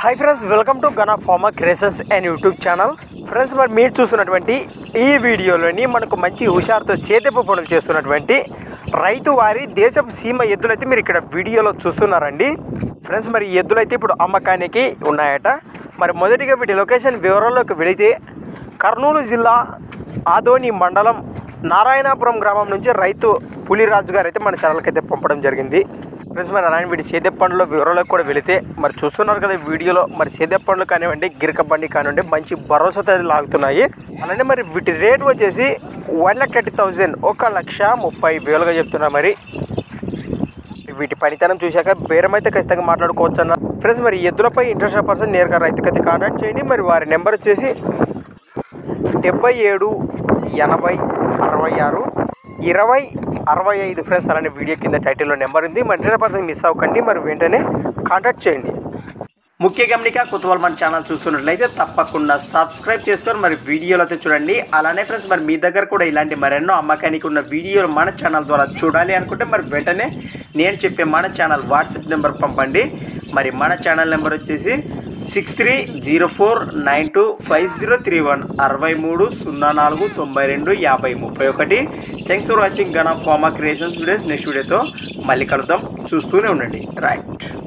hi friends welcome to Gana pharma creations and YouTube channel friends మరి మీరు చూస్తున్నటువంటి ఈ వీడియోలోని మనకు మంచి హుషారుతో సేదెప్పు పనులు చేస్తున్నటువంటి రైతు వారి దేశపు సీమ ఎద్దులైతే మీరు ఇక్కడ వీడియోలో చూస్తున్నారండి ఫ్రెండ్స్ మరి ఈ ఎద్దులైతే ఇప్పుడు అమ్మకానికి ఉన్నాయట మరి మొదటిగా వీటి లొకేషన్ వివరాల్లోకి వెళితే కర్నూలు జిల్లా ఆదోని మండలం నారాయణాపురం గ్రామం నుంచి రైతు పులిరాజు గారు అయితే మన ఛానల్కి అయితే పంపడం జరిగింది ఫ్రెండ్స్ మరి అలాంటి వీటి సేద్య పండ్ల వివరాలకు కూడా వెళితే మరి చూస్తున్నారు కదా ఈ వీడియోలో మరి సేద్య పండ్లు కానివ్వండి గిరక బండి కానివ్వండి మంచి భరోసాతో అయితే లాగుతున్నాయి అలానే మరి వీటి రేట్ వచ్చేసి వన్ లాక్ థర్టీ థౌజండ్ ఒక లక్ష ముప్పై వేలుగా చెప్తున్నా మరి వీటి పనితనం చూశాక బేరం అయితే ఖచ్చితంగా మాట్లాడుకోవచ్చు అన్న ఫ్రెండ్స్ మరి ఈ ఎద్దులపై ఇంట్రెస్ట్ పర్సన్ నేరుగా రైతుకైతే కాంటాక్ట్ చేయండి మరి వారి నెంబర్ వచ్చేసి డెబ్బై ఏడు ఎనభై అరవై ఆరు ఇరవై అరవై ఐదు ఫ్రెండ్స్ అలానే వీడియో కింద టైటిల్లో నెంబర్ ఉంది మరి హండ్రెడ్ పర్సెంట్ మిస్ అవ్వకండి మరి వెంటనే కాంటాక్ట్ చేయండి ముఖ్య గమనిక కొత్తవాళ్ళు మన ఛానల్ చూస్తున్నట్లయితే తప్పకుండా సబ్స్క్రైబ్ చేసుకొని మరి వీడియోలు అయితే చూడండి అలానే ఫ్రెండ్స్ మరి మీ దగ్గర కూడా ఇలాంటి మరెన్నో అమ్మకానికి ఉన్న వీడియోలు మన ఛానల్ ద్వారా చూడాలి అనుకుంటే మరి వెంటనే నేను చెప్పే మన ఛానల్ వాట్సాప్ నెంబర్ పంపండి మరి మన ఛానల్ నెంబర్ వచ్చేసి six three zero four nine two five zero three one అరవై మూడు సున్నా నాలుగు తొంభై రెండు యాభై ముప్పై ఒకటి thanks for watching Gana pharma creations videos next వీడియోతో మళ్ళీ కలుద్దాం చూస్తూనే ఉండండి రైట్